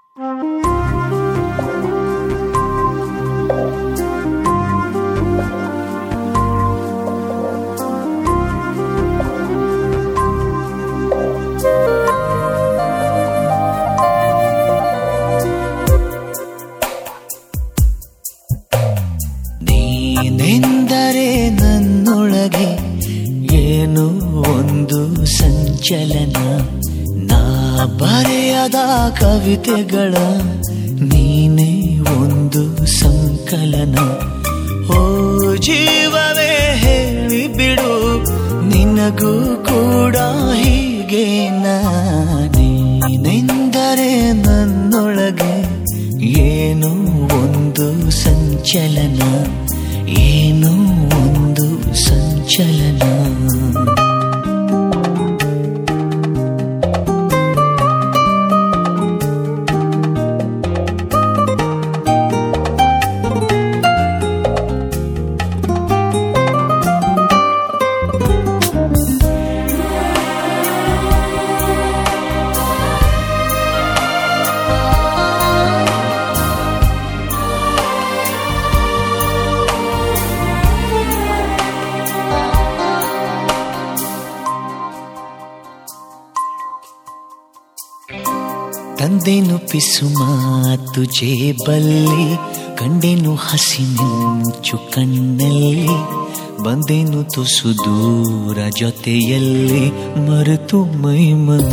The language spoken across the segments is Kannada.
ನೀನೆಂದರೆ ನನ್ನೊಳಗೆ ಏನೋ ಒಂದು ಸಂಚಲನ ನಾ ಬರೆಯದ ಕವಿತೆಗಳ ನೀನೇ ಒಂದು ಸಂಕಲನ ಓ ಜೀವವೇ ಹೇಳಿಬಿಡು ನಿನಗೂ ಕೂಡ ಹೀಗೆ ನೀನೆಂದರೆ ನನ್ನೊಳಗೆ ಏನೋ ಒಂದು ಸಂಚಲನ ಏನೋ ಒಂದು ಸಂಚಲನ ತಂದೆನು ಪಿಸು ಮಾತು ಜೇಬಲ್ಲಿ ಕಂಡೆನು ಹಸಿ ಮಿಂಚು ಕಣ್ಣಲ್ಲಿ ಬಂದೆನು ತುಸು ದೂರ ಜೊತೆಯಲ್ಲಿ ಮರೆತು ಮೈಮನ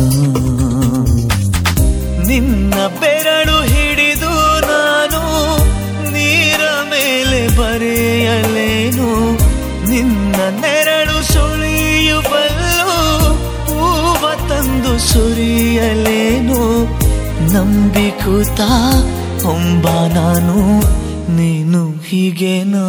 ನಿನ್ನ ಬೆರಳು ಹಿಡಿದು ನಾನು ನೀರ ಮೇಲೆ ಬರೆಯಲೇನು ನಿನ್ನ ನೆರಳು ಸುಳಿಯುವಲ್ಲೂ ಹೂವ ತಂದು ಸುರಿಯಲೇನು ನಂಬಿಕೂತ ಹೊಂಬ ನಾನು ನೀನು ಹೀಗೇನಾ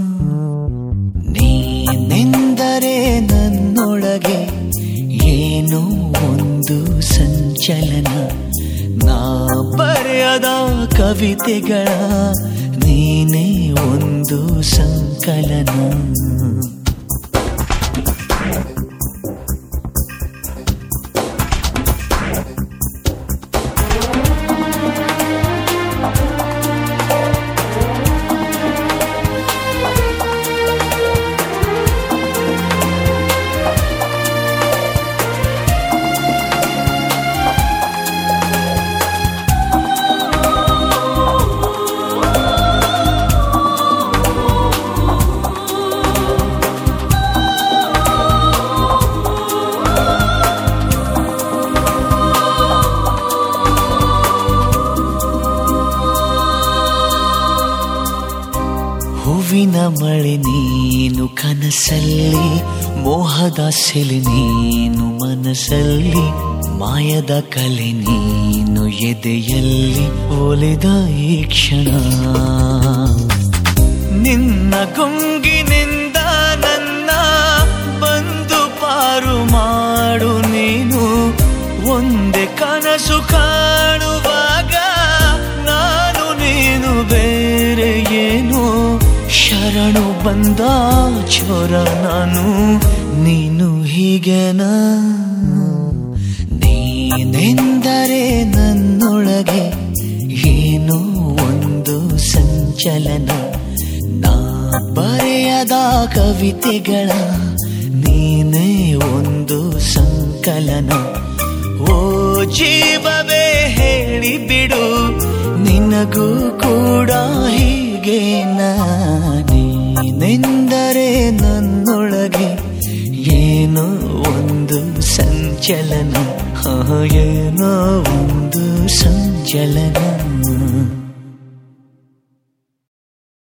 ನೀನೆಂದರೆ ನನ್ನೊಳಗೆ ಏನೋ ಒಂದು ಸಂಚಲನ ನಾ ಬರೆಯದ ಕವಿತೆಗಳ ನೀನೇ ಒಂದು ಸಂಕಲನ ಹೂವಿನ ಮಳೆ ನೀನು ಕನಸಲ್ಲಿ ಮೋಹದ ಸೆಲೆ ನೀನು ಮನಸ್ಸಲ್ಲಿ ಮಾಯದ ಕಲೆ ನೀನು ಎದೆಯಲ್ಲಿ ಒಲಿದ ಈ ಕ್ಷಣ ನಿನ್ನ ಗುಂಗಿನಿಂದ ನನ್ನ ಬಂದು ಪಾರು ಮಾಡು ನೀನು ಒಂದೇ ಕನಸು ಕಾಣುವಾಗ ನಾನು ನೀನು ಬೇರೆ ಏನು ಶರಣು ಬಂದ ಚೋರ ನಾನು ನೀನು ಹೀಗೆನಾ ನೀನೆಂದರೆ ನನ್ನೊಳಗೆ ಏನೋ ಒಂದು ಸಂಚಲನ ನಾ ಬರೆಯದ ಕವಿತೆಗಳ ನೀನೇ ಒಂದು ಸಂಕಲನ ಓ ಜೀವವೇ ಹೇಳಿಬಿಡು ನಿನಗೂ ಕೂಡ ಹೀಗೆ ನೀನೆಂದರೆ ನನ್ನೊಳಗೆ ಏನೋ ಒಂದು ಸಂಚಲನ ಹಾ, ಏನೋ ಒಂದು ಸಂಚಲನ